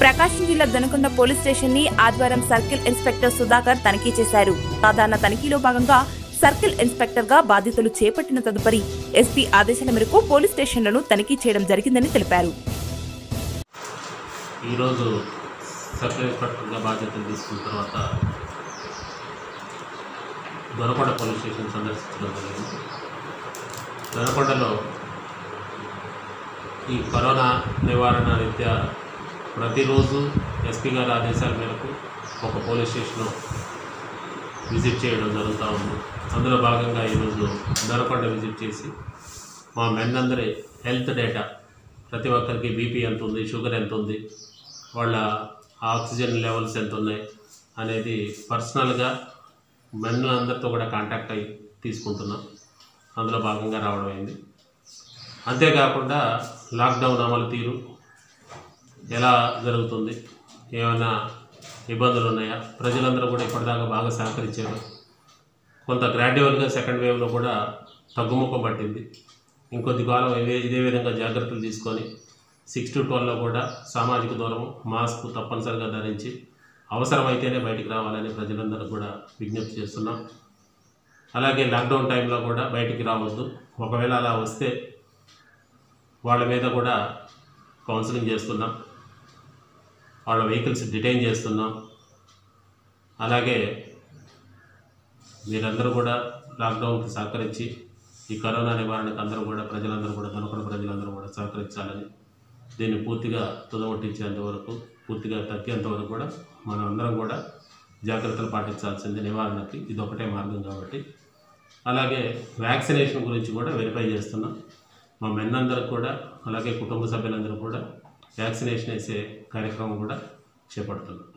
ప్రకాశం జిల్లా Donakonda police station ని ఆదివారం సర్కిల్ ఇన్స్పెక్టర్ సుధాకర్ తనిఖీ చేశారు సాధారణ తనిఖీలో భాగంగా సర్కిల్ ఇన్స్పెక్టర్ గా బాధ్యతలు చేపట్టిన తదుపరి ఎస్పీ ఆదేశాల మేరకు పోలీస్ స్టేషన్లను తనిఖీ చేయడం జరిగిందని తెలిపారు ఈరోజు సర్కిల్ ఇన్స్పెక్టర్గా బాధ్యతలు తీసుకున్న తర్వాత దొనకొండ పోలీస్ స్టేషన్ సందర్శించడం జరిగింది దొనకొండలో ఈ కరోనా నివారణ రీత్యా ప్రతిరోజు ఎస్పీ గారి ఆదేశాల మేరకు ఒక పోలీస్ స్టేషన్ విజిట్ చేయడం జరుగుతూ ఉంది అందులో భాగంగా ఈరోజు దొనకొండ విజిట్ చేసి మా మెన్ అందరి హెల్త్ డేటా ప్రతి ఒక్కరికి బీపీ ఎంత ఉంది షుగర్ ఎంత ఉంది వాళ్ళ ఆక్సిజన్ లెవెల్స్ ఎంత ఉన్నాయి అనేది పర్సనల్గా మెన్ అందరితో కూడా కాంటాక్ట్ అయ్యి తీసుకుంటున్నాం అందులో భాగంగా రావడం అయింది అంతేకాకుండా లాక్డౌన్ అమలు తీరు ఎలా జరుగుతుంది ఏమైనా ఇబ్బందులు ఉన్నాయా ప్రజలందరూ కూడా ఇప్పటిదాకా బాగా సహకరించారు కొంత గ్రాడ్యువల్గా సెకండ్ వేవ్లో కూడా తగ్గుముఖం పట్టింది ఇంకొద్ది కాలం ఇదే ఇదే విధంగా జాగ్రత్తలు తీసుకొని సిక్స్ టు ట్వెల్వ్లో కూడా సామాజిక దూరం మాస్క్ తప్పనిసరిగా ధరించి అవసరమైతేనే బయటికి రావాలని ప్రజలందరూ కూడా విజ్ఞప్తి చేస్తున్నాం అలాగే లాక్డౌన్ టైంలో కూడా బయటికి రావద్దు ఒకవేళ అలా వస్తే వాళ్ళ మీద కూడా కౌన్సిలింగ్ చేస్తున్నాం వాళ్ళ వెహికల్స్ డిటైన్ చేస్తున్నాం అలాగే మీరందరూ కూడా లాక్డౌన్కి సహకరించి ఈ కరోనా నివారణకు అందరూ కూడా ప్రజలందరూ కూడా దొనకొండ ప్రజలందరూ కూడా సహకరించాలని దీన్ని పూర్తిగా తుదముట్టించేంత వరకు పూర్తిగా తగ్గేంత వరకు కూడా మనం అందరం కూడా జాగ్రత్తలు పాటించాల్సింది నివారణకి ఇది ఒకటే మార్గం కాబట్టి అలాగే వ్యాక్సినేషన్ గురించి కూడా వెరిఫై చేస్తున్నాం మా మెన్ అందరూ కూడా అలాగే కుటుంబ సభ్యులందరూ కూడా వ్యాక్సినేషన్ వేసే కార్యక్రమం కూడా చేపడుతున్నాం